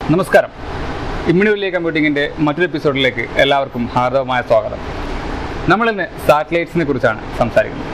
നമസ്കാരം ഇമ്മ്യൂണിവല്ലി കമ്പ്യൂട്ടിങ്ങിൻ്റെ മറ്റൊരു എപ്പിസോഡിലേക്ക് എല്ലാവർക്കും ഹാർദവമായ സ്വാഗതം നമ്മളിന്ന് സാറ്റലൈറ്റ്സിനെ കുറിച്ചാണ് സംസാരിക്കുന്നത്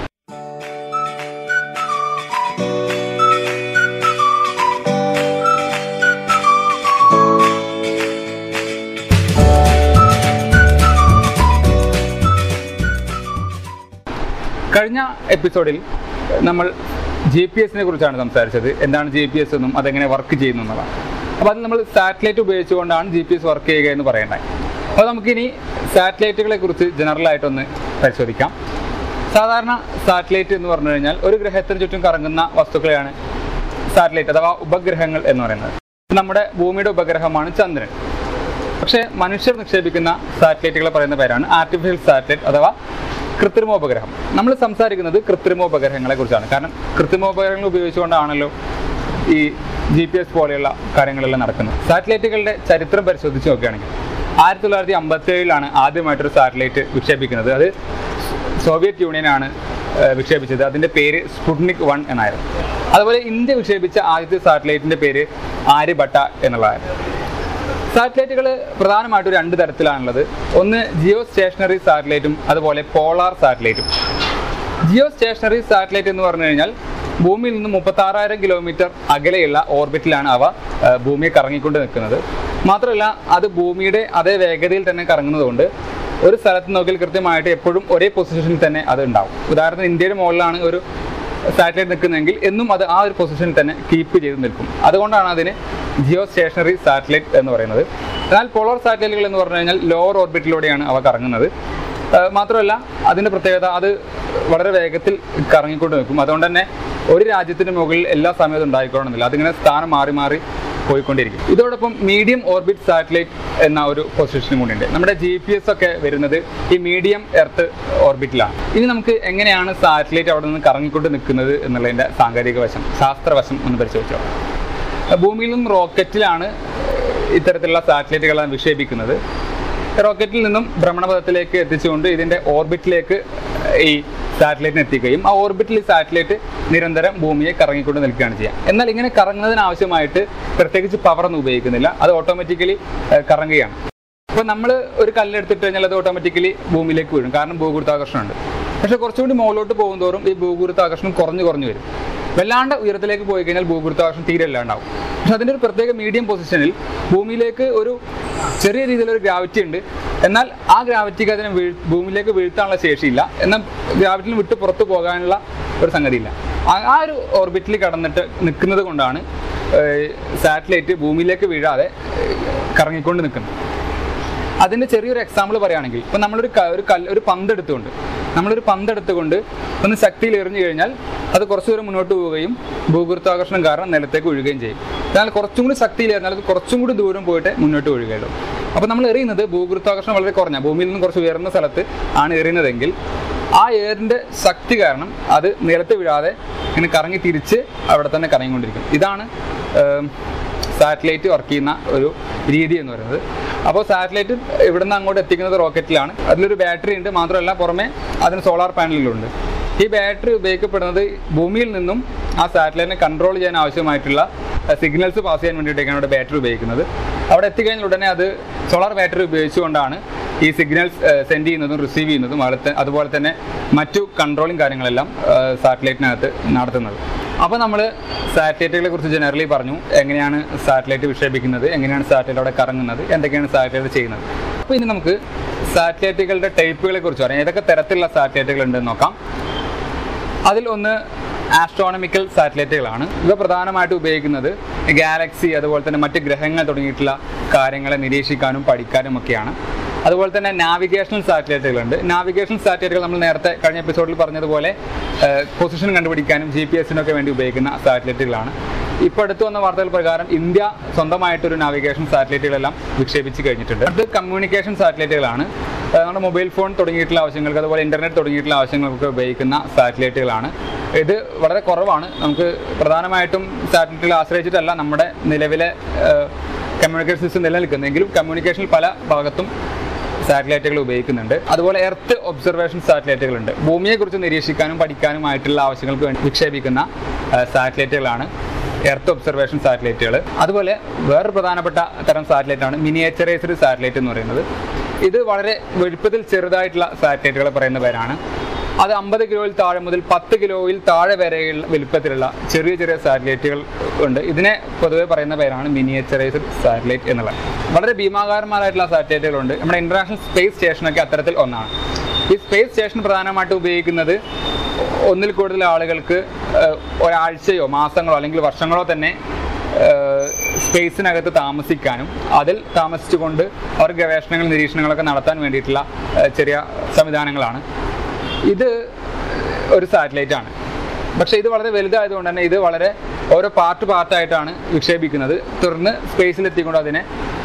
കഴിഞ്ഞ എപ്പിസോഡിൽ നമ്മൾ ജി പി എസിനെ കുറിച്ചാണ് സംസാരിച്ചത് എന്താണ് ജി പി എസ് എന്നും അതെങ്ങനെ വർക്ക് ചെയ്യുന്നു എന്നുള്ളതാണ് അപ്പോൾ അത് നമ്മൾ സാറ്റലൈറ്റ് ഉപയോഗിച്ചുകൊണ്ടാണ് ജി പി എസ് വർക്ക് ചെയ്യുക എന്ന് പറയേണ്ടത് അപ്പോൾ നമുക്കിനി സാറ്റലൈറ്റുകളെ കുറിച്ച് ജനറൽ ആയിട്ടൊന്ന് പരിശോധിക്കാം സാധാരണ സാറ്റലൈറ്റ് എന്ന് പറഞ്ഞു കഴിഞ്ഞാൽ ഒരു ഗ്രഹത്തിന് ചുറ്റും കറങ്ങുന്ന വസ്തുക്കളെയാണ് സാറ്റലൈറ്റ് അഥവാ ഉപഗ്രഹങ്ങൾ എന്ന് പറയുന്നത് നമ്മുടെ ഭൂമിയുടെ ഉപഗ്രഹമാണ് ചന്ദ്രൻ പക്ഷേ മനുഷ്യർ നിക്ഷേപിക്കുന്ന സാറ്റലൈറ്റുകളെ പറയുന്ന പേരാണ് ആർട്ടിഫിഷ്യൽ സാറ്റലൈറ്റ് അഥവാ കൃത്രിമോപഗ്രഹം നമ്മൾ സംസാരിക്കുന്നത് കൃത്രിമോപഗ്രഹങ്ങളെ കുറിച്ചാണ് കാരണം കൃത്രിമോപഗ്രഹങ്ങൾ ഉപയോഗിച്ചുകൊണ്ടാണല്ലോ ഈ ജി പി എസ് പോലെയുള്ള കാര്യങ്ങളെല്ലാം നടക്കുന്നത് സാറ്റലൈറ്റുകളുടെ ചരിത്രം പരിശോധിച്ച് നോക്കുകയാണെങ്കിൽ ആയിരത്തി തൊള്ളായിരത്തി അമ്പത്തി ഏഴിലാണ് ആദ്യമായിട്ടൊരു സാറ്റലൈറ്റ് വിക്ഷേപിക്കുന്നത് അത് സോവിയറ്റ് യൂണിയനാണ് ഏഹ്, വിക്ഷേപിച്ചത് അതിൻ്റെ പേര് സ്പുട്നിക് വൺ എന്നായിരുന്നു അതുപോലെ ഇന്ത്യ വിക്ഷേപിച്ച ആദ്യത്തെ സാറ്റലൈറ്റിൻ്റെ പേര് ആര്യഭട്ട എന്നുള്ളതായിരുന്നു സാറ്റലൈറ്റുകൾ പ്രധാനമായിട്ടും രണ്ട് തരത്തിലാണുള്ളത് ഒന്ന് ജിയോ സ്റ്റേഷനറി സാറ്റലൈറ്റും അതുപോലെ പോളാർ സാറ്റലൈറ്റും ജിയോ സ്റ്റേഷനറി സാറ്റലൈറ്റ് എന്ന് പറഞ്ഞു കഴിഞ്ഞാൽ ഭൂമിയിൽ നിന്ന് മുപ്പത്താറായിരം കിലോമീറ്റർ അകലെയുള്ള ഓർബിറ്റിലാണ് അവ ആ, ഭൂമിയെ കറങ്ങിക്കൊണ്ട് നിൽക്കുന്നത് മാത്രമല്ല അത് ഭൂമിയുടെ അതേ വേഗതയിൽ തന്നെ കറങ്ങുന്നതുകൊണ്ട് ഒരു സ്ഥലത്ത് നോക്കിയാൽ കൃത്യമായിട്ട് എപ്പോഴും ഒരേ പൊസിഷനിൽ തന്നെ അത് ഉണ്ടാവും ഉദാഹരണത്തിന് ഇന്ത്യയുടെ മുകളിലാണ് ഒരു സാറ്റലൈറ്റ് നിൽക്കുന്നതെങ്കിൽ എന്നും അത് ആ ഒരു പൊസിഷനിൽ തന്നെ കീപ്പ് ചെയ്ത് നിൽക്കും അതുകൊണ്ടാണ് അതിന് ജിയോ സ്റ്റേഷനറി സാറ്റലൈറ്റ് എന്ന് പറയുന്നത് എന്നാൽ പോളാർ സാറ്റലൈറ്റുകൾ എന്ന് പറഞ്ഞു കഴിഞ്ഞാൽ ലോവർ ഓർബിറ്റിലൂടെയാണ് അവ കറങ്ങുന്നത് ആ, മാത്രമല്ല അതിൻ്റെ പ്രത്യേകത അത് വളരെ വേഗത്തിൽ കറങ്ങിക്കൊണ്ട് നിൽക്കും അതുകൊണ്ട് തന്നെ ഒരു രാജ്യത്തിന് മുകളിൽ എല്ലാ സമയത്തും ഉണ്ടായിക്കോണമെന്നില്ല അതിങ്ങനെ സ്ഥാനം മാറി മാറി പോയിക്കൊണ്ടിരിക്കും ഇതോടൊപ്പം മീഡിയം ഓർബിറ്റ് സാറ്റലൈറ്റ് എന്ന ഒരു പൊസിഷനും കൂടിയുണ്ട് നമ്മുടെ ജി പി എസ് ഒക്കെ വരുന്നത് ഈ മീഡിയം എർത്ത് ഓർബിറ്റിലാണ് ഇനി നമുക്ക് എങ്ങനെയാണ് സാറ്റലൈറ്റ് അവിടെ നിന്ന് കറങ്ങിക്കൊണ്ട് നിൽക്കുന്നത് എന്നുള്ളതിൻ്റെ സാങ്കേതിക വശം ശാസ്ത്രവശം ഒന്ന് പരിശോധിച്ചോ ഭൂമിയിൽ നിന്നും റോക്കറ്റിലാണ് ഇത്തരത്തിലുള്ള സാറ്റലൈറ്റുകളാണ് വിക്ഷേപിക്കുന്നത് റോക്കറ്റിൽ നിന്നും ഭ്രമണപഥത്തിലേക്ക് എത്തിച്ചുകൊണ്ട് ഇതിൻ്റെ ഓർബിറ്റിലേക്ക് ഈ സാറ്റലൈറ്റിനെ എത്തിക്കുകയും ആ ഓർബിറ്റിൽ ഈ സാറ്റലൈറ്റ് നിരന്തരം ഭൂമിയെ കറങ്ങിക്കൊണ്ട് നിൽക്കുകയാണ് ചെയ്യുക എന്നാൽ ഇങ്ങനെ കറങ്ങുന്നതിന് ആവശ്യമായിട്ട് പ്രത്യേകിച്ച് പവറൊന്നും ഉപയോഗിക്കുന്നില്ല അത് ഓട്ടോമാറ്റിക്കലി കറങ്ങുകയാണ് അപ്പോൾ നമ്മൾ ഒരു കല്ലെടുത്തിട്ട് കഴിഞ്ഞാൽ അത് ഓട്ടോമാറ്റിക്കലി ഭൂമിയിലേക്ക് വീഴും കാരണം ഭൂഗുരുത്താകർഷണമുണ്ട് പക്ഷേ കുറച്ചുകൂടി മുകളിലോട്ട് പോകുന്തോറും ഈ ഭൂഗുരുത്താകർഷണം കുറഞ്ഞു കുറഞ്ഞു വരും വല്ലാണ്ട് ഉയരത്തിലേക്ക് പോയി കഴിഞ്ഞാൽ ഭൂഗുരുത്താകർഷണം തീരെ ഇല്ലാണ്ടാവും പക്ഷെ അതിൻ്റെ ഒരു പ്രത്യേക മീഡിയം പൊസിഷനിൽ ഭൂമിയിലേക്ക് ഒരു ചെറിയ രീതിയിലൊരു ഗ്രാവിറ്റി ഉണ്ട് എന്നാൽ ആ ഗ്രാവിറ്റിക്ക് അതിനെ വീഴ് ഭൂമിയിലേക്ക് വീഴ്ത്താനുള്ള ശേഷിയില്ല എന്നാൽ ഗ്രാവിറ്റിയിൽ വിട്ട് പുറത്തു പോകാനുള്ള ഒരു സംഗതിയില്ല ആ- ആ ഒരു ഓർബിറ്റിൽ കടന്നിട്ട് നിൽക്കുന്നത് കൊണ്ടാണ് സാറ്റലൈറ്റ് ഭൂമിയിലേക്ക് വീഴാതെ ഏഹ്, കറങ്ങിക്കൊണ്ട് നിൽക്കുന്നത് അതിൻ്റെ ചെറിയൊരു എക്സാമ്പിൾ പറയുകയാണെങ്കിൽ ഇപ്പം നമ്മളൊരു ക- ഒരു കല്ല് ഒരു പന്ത് എടുത്തുകൊണ്ട് നമ്മളൊരു പന്ത് എടുത്തുകൊണ്ട് ഒന്ന് ശക്തിയിൽ എറിഞ്ഞു കഴിഞ്ഞാൽ അത് കുറച്ച് ദൂരം മുന്നോട്ട് പോവുകയും ഭൂഗുരുത്വാകർഷണം കാരണം നിലത്തേക്ക് വീഴുകയും ചെയ്യും എന്നാൽ കുറച്ചും കൂടി ശക്തിയിൽ എറിഞ്ഞാൽ അത് കുറച്ചും കൂടി ദൂരം പോയിട്ട് മുന്നോട്ട് വീഴുകയുള്ളൂ അപ്പോൾ നമ്മൾ എറിയുന്നത് ഭൂഗുരുത്വാകർഷണം വളരെ കുറഞ്ഞ ഭൂമിയിൽ നിന്ന് കുറച്ച് ഉയർന്ന സ്ഥലത്ത് ആണ് എറിയുന്നതെങ്കിൽ ആ എയറിൻ്റെ ശക്തി കാരണം അത് നിലത്ത് വീഴാതെ ഇങ്ങനെ കറങ്ങി തിരിച്ച് അവിടെ തന്നെ കറങ്ങിക്കൊണ്ടിരിക്കും ഇതാണ് ഏം, സാറ്റലൈറ്റ് വർക്ക് ചെയ്യുന്ന ഒരു രീതി എന്ന് പറയുന്നത് അപ്പോൾ സാറ്റലൈറ്റ് ഇവിടുന്ന് അങ്ങോട്ട് എത്തിക്കുന്നത് റോക്കറ്റിലാണ് അതിലൊരു ബാറ്ററി ഉണ്ട് മാത്രമല്ല പുറമെ അതിന് സോളാർ പാനലുകളുണ്ട് ഈ ബാറ്ററി ഉപയോഗിക്കപ്പെടുന്നത് ഭൂമിയിൽ നിന്നും ആ സാറ്റലൈറ്റിനെ കൺട്രോൾ ചെയ്യാൻ ആവശ്യമായിട്ടുള്ള സിഗ്നൽസ് പാസ് ചെയ്യാൻ വേണ്ടിയിട്ടൊക്കെയാണ് ഇവിടെ ബാറ്ററി ഉപയോഗിക്കുന്നത് അവിടെ എത്തിക്കഴിഞ്ഞാൽ ഉടനെ അത് സോളാർ ബാറ്ററി ഉപയോഗിച്ചുകൊണ്ടാണ് ഈ സിഗ്നൽസ് സെൻഡ് ചെയ്യുന്നതും റിസീവ് ചെയ്യുന്നതും അതുപോലെ ത- അതുപോലെ തന്നെ മറ്റു കൺട്രോളിങ് കാര്യങ്ങളെല്ലാം സാറ്റലൈറ്റിനകത്ത് നടത്തുന്നത് അപ്പോൾ നമ്മൾ സാറ്റലൈറ്റുകളെ കുറിച്ച് ജനറലി പറഞ്ഞു എങ്ങനെയാണ് സാറ്റലൈറ്റ് വിക്ഷേപിക്കുന്നത് എങ്ങനെയാണ് സാറ്റലൈറ്റ് അവിടെ കറങ്ങുന്നത് എന്തൊക്കെയാണ് സാറ്റലൈറ്റ് ചെയ്യുന്നത് അപ്പോൾ ഇനി നമുക്ക് സാറ്റലൈറ്റുകളുടെ ടൈപ്പുകളെ കുറിച്ച് പറയാം ഏതൊക്കെ തരത്തിലുള്ള സാറ്റലൈറ്റുകൾ ഉണ്ടെന്ന് നോക്കാം അതിൽ ഒന്ന് ആസ്ട്രോണമിക്കൽ സാറ്റലൈറ്റുകളാണ് ഇവ പ്രധാനമായിട്ട് ഉപയോഗിക്കുന്നത് ഗാലക്സി അതുപോലെ തന്നെ മറ്റ് ഗ്രഹങ്ങൾ തുടങ്ങിയിട്ടുള്ള കാര്യങ്ങളെ നിരീക്ഷിക്കാനും പഠിക്കാനും ഒക്കെയാണ് അതുപോലെ തന്നെ നാവിഗേഷണൽ സാറ്റലൈറ്റുകളുണ്ട് നാവിഗേഷണൽ സാറ്റലൈറ്റുകൾ നമ്മൾ നേരത്തെ കഴിഞ്ഞ എപ്പിസോഡിൽ പറഞ്ഞതുപോലെ പൊസിഷൻ കണ്ടുപിടിക്കാനും ജി പി എസിനൊക്കെ വേണ്ടി ഉപയോഗിക്കുന്ന സാറ്റലൈറ്റുകളാണ് ഇപ്പോൾ അടുത്ത് വന്ന വാർത്തകൾ പ്രകാരം ഇന്ത്യ സ്വന്തമായിട്ടൊരു നാവിഗേഷൻ സാറ്റലൈറ്റുകളെല്ലാം വിക്ഷേപിച്ച് കഴിഞ്ഞിട്ടുണ്ട് അടുത്ത് കമ്മ്യൂണിക്കേഷൻ സാറ്റലൈറ്റുകളാണ് ഏഹ് നമ്മുടെ മൊബൈൽ ഫോൺ തുടങ്ങിയിട്ടുള്ള ആവശ്യങ്ങൾക്ക് അതുപോലെ ഇന്റർനെറ്റ് തുടങ്ങിയിട്ടുള്ള ആവശ്യങ്ങൾക്ക് ഉപയോഗിക്കുന്ന സാറ്റലൈറ്റുകളാണ് ഇത് വളരെ കുറവാണ് നമുക്ക് പ്രധാനമായിട്ടും സാറ്റലൈറ്റുകളെ ആശ്രയിച്ചിട്ടല്ല നമ്മുടെ നിലവിലെ കമ്മ്യൂണിക്കേഷൻ സിസ്റ്റം നിലനിൽക്കുന്നതെങ്കിലും കമ്മ്യൂണിക്കേഷനിൽ പല ഭാഗത്തും സാറ്റലൈറ്റുകൾ ഉപയോഗിക്കുന്നുണ്ട് അതുപോലെ എർത്ത് ഒബ്സർവേഷൻ സാറ്റലൈറ്റുകളുണ്ട് ഭൂമിയെക്കുറിച്ച് നിരീക്ഷിക്കാനും പഠിക്കാനുമായിട്ടുള്ള ആവശ്യങ്ങൾക്ക് വേണ്ടി വിക്ഷേപിക്കുന്ന ആ, സാറ്റലൈറ്റുകളാണ് എർത്ത് ഒബ്സർവേഷൻ സാറ്റലൈറ്റുകൾ അതുപോലെ വേറൊരു പ്രധാനപ്പെട്ട തരം സാറ്റലൈറ്റ് ആണ് മിനിയേച്ചറൈസ്ഡ് സാറ്റലൈറ്റ് എന്ന് പറയുന്നത് ഇത് വളരെ വലുപ്പത്തിൽ ചെറുതായിട്ടുള്ള സാറ്റലൈറ്റുകളെ പറയുന്ന പേരാണ് അത് അമ്പത് കിലോയിൽ താഴെ മുതൽ പത്ത് കിലോയിൽ താഴെ വരെയുള്ള വലുപ്പത്തിലുള്ള ചെറിയ ചെറിയ സാറ്റലൈറ്റുകൾ ഉണ്ട് ഇതിനെ പൊതുവെ പറയുന്ന പേരാണ് മിനിയേച്ചറൈസ്ഡ് സാറ്റലൈറ്റ് എന്നുള്ളത് വളരെ ഭീമാകാരന്മാരായിട്ടുള്ള സാറ്റലൈറ്റുകളുണ്ട് നമ്മുടെ ഇന്റർനാഷണൽ സ്പേസ് സ്റ്റേഷനൊക്കെ അത്തരത്തിൽ ഒന്നാണ് ഈ സ്പേസ് സ്റ്റേഷൻ പ്രധാനമായിട്ടും ഉപയോഗിക്കുന്നത് ഒന്നിൽ കൂടുതൽ ആളുകൾക്ക് ഏഹ്, ഒരാഴ്ചയോ മാസങ്ങളോ അല്ലെങ്കിൽ വർഷങ്ങളോ തന്നെ ഏഹ്, സ്പേസിനകത്ത് താമസിക്കാനും അതിൽ താമസിച്ചുകൊണ്ട് അവർ ഗവേഷണങ്ങൾ നിരീക്ഷണങ്ങളൊക്കെ നടത്താൻ വേണ്ടിയിട്ടുള്ള ഏഹ്, ചെറിയ സംവിധാനങ്ങളാണ് ഇത് ഒരു സാറ്റലൈറ്റ് ആണ് പക്ഷേ ഇത് വളരെ വലുതായതുകൊണ്ട് തന്നെ ഇത് വളരെ ഓരോ പാർട്ട് പാർട്ടായിട്ടാണ് വിക്ഷേപിക്കുന്നത് തുടർന്ന് സ്പേസിലെത്തിക്കൊണ്ട് അതിനെ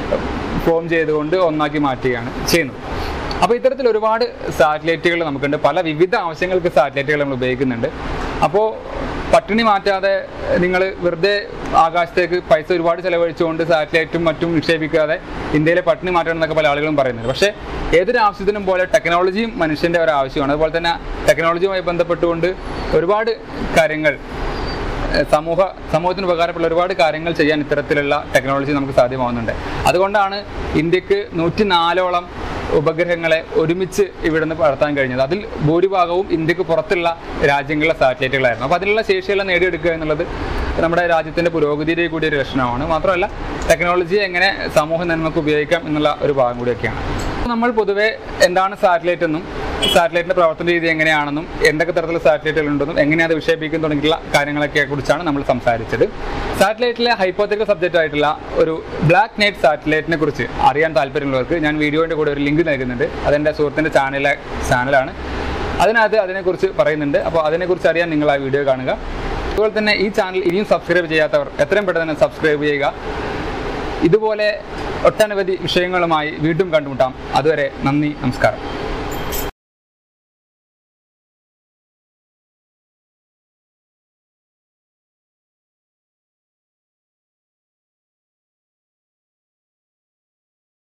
ഫോം ചെയ്തുകൊണ്ട് ഒന്നാക്കി മാറ്റുകയാണ് ചെയ്യുന്നത് അപ്പോൾ ഇത്തരത്തിൽ ഒരുപാട് സാറ്റലൈറ്റുകൾ നമുക്കുണ്ട് പല വിവിധ ആവശ്യങ്ങൾക്ക് സാറ്റലൈറ്റുകൾ നമ്മൾ ഉപയോഗിക്കുന്നുണ്ട് അപ്പോൾ പട്ടിണി മാറ്റാതെ നിങ്ങൾ വെറുതെ ആകാശത്തേക്ക് പൈസ ഒരുപാട് ചെലവഴിച്ചുകൊണ്ട് സാറ്റലൈറ്റും മറ്റും നിക്ഷേപിക്കാതെ ഇന്ത്യയിലെ പട്ടിണി മാറ്റണം എന്നൊക്കെ പല ആളുകളും പറയുന്നുണ്ട് പക്ഷേ ഏതൊരു ആവശ്യത്തിനും പോലെ ടെക്നോളജിയും മനുഷ്യൻ്റെ ഒരു ആവശ്യമാണ് അതുപോലെ തന്നെ ടെക്നോളജിയുമായി ബന്ധപ്പെട്ടുകൊണ്ട് ഒരുപാട് കാര്യങ്ങൾ ഏഹ് സമൂഹ സമൂഹത്തിന് ഉപകാരപ്പെടുന്ന ഒരുപാട് കാര്യങ്ങൾ ചെയ്യാൻ ഇത്തരത്തിലുള്ള ടെക്നോളജി നമുക്ക് സാധ്യമാവുന്നുണ്ട് അതുകൊണ്ടാണ് ഇന്ത്യക്ക് നൂറ്റി നാലോളം ഉപഗ്രഹങ്ങളെ ഒരുമിച്ച് ഇവിടുന്ന് നടത്താൻ കഴിഞ്ഞത് അതിൽ ഭൂരിഭാഗവും ഇന്ത്യക്ക് പുറത്തുള്ള രാജ്യങ്ങളിലെ സാറ്റലൈറ്റുകളായിരുന്നു അപ്പോൾ അതിനുള്ള ശേഷിയെല്ലാം നേടിയെടുക്കുക എന്നുള്ളത് നമ്മുടെ രാജ്യത്തിൻ്റെ പുരോഗതിയുടെ കൂടി ഒരു ലക്ഷണമാണ് മാത്രമല്ല ടെക്നോളജിയെ എങ്ങനെ സമൂഹ നന്മക്ക് ഉപയോഗിക്കാം എന്നുള്ള ഒരു ഭാഗം കൂടിയൊക്കെയാണ് നമ്മൾ പൊതുവെ എന്താണ് സാറ്റലൈറ്റ് എന്നും സാറ്റലൈറ്റിന്റെ പ്രവർത്തന രീതി എങ്ങനെയാണെന്നും എന്തൊക്കെ തരത്തിലുള്ള സാറ്റലൈറ്റുകൾ ഉണ്ടെന്നും എങ്ങനെ അത് വിക്ഷേപിക്കും തുടങ്ങിയിട്ടുള്ള കാര്യങ്ങളൊക്കെ കുറിച്ചാണ് നമ്മൾ സംസാരിച്ചത് സാറ്റലൈറ്റിലെ ഹൈപ്പോത്തിക്കൽ സബ്ജക്റ്റ് ആയിട്ടുള്ള ഒരു ബ്ലാക്ക് നൈറ്റ് സാറ്റലൈറ്റിനെ കുറിച്ച് അറിയാൻ താല്പര്യമുള്ളവർക്ക് ഞാൻ വീഡിയോയുടെ കൂടെ ഒരു ലിങ്ക് നൽകുന്നുണ്ട് അതെൻ്റെ സുഹൃത്തിൻ്റെ ചാനലിലെ ചാനലാണ് അതിനകത്ത് അതിനെക്കുറിച്ച് പറയുന്നുണ്ട് അപ്പോൾ അതിനെക്കുറിച്ച് അറിയാൻ നിങ്ങൾ ആ വീഡിയോ കാണുക അതുപോലെ തന്നെ ഈ ചാനൽ ഇനിയും സബ്സ്ക്രൈബ് ചെയ്യാത്തവർ എത്രയും പെട്ടെന്ന് തന്നെ സബ്സ്ക്രൈബ് ചെയ്യുക ഇതുപോലെ ഒട്ടനവധി വിഷയങ്ങളുമായി വീണ്ടും കണ്ടുമുട്ടാം അതുവരെ നന്ദി നമസ്കാരം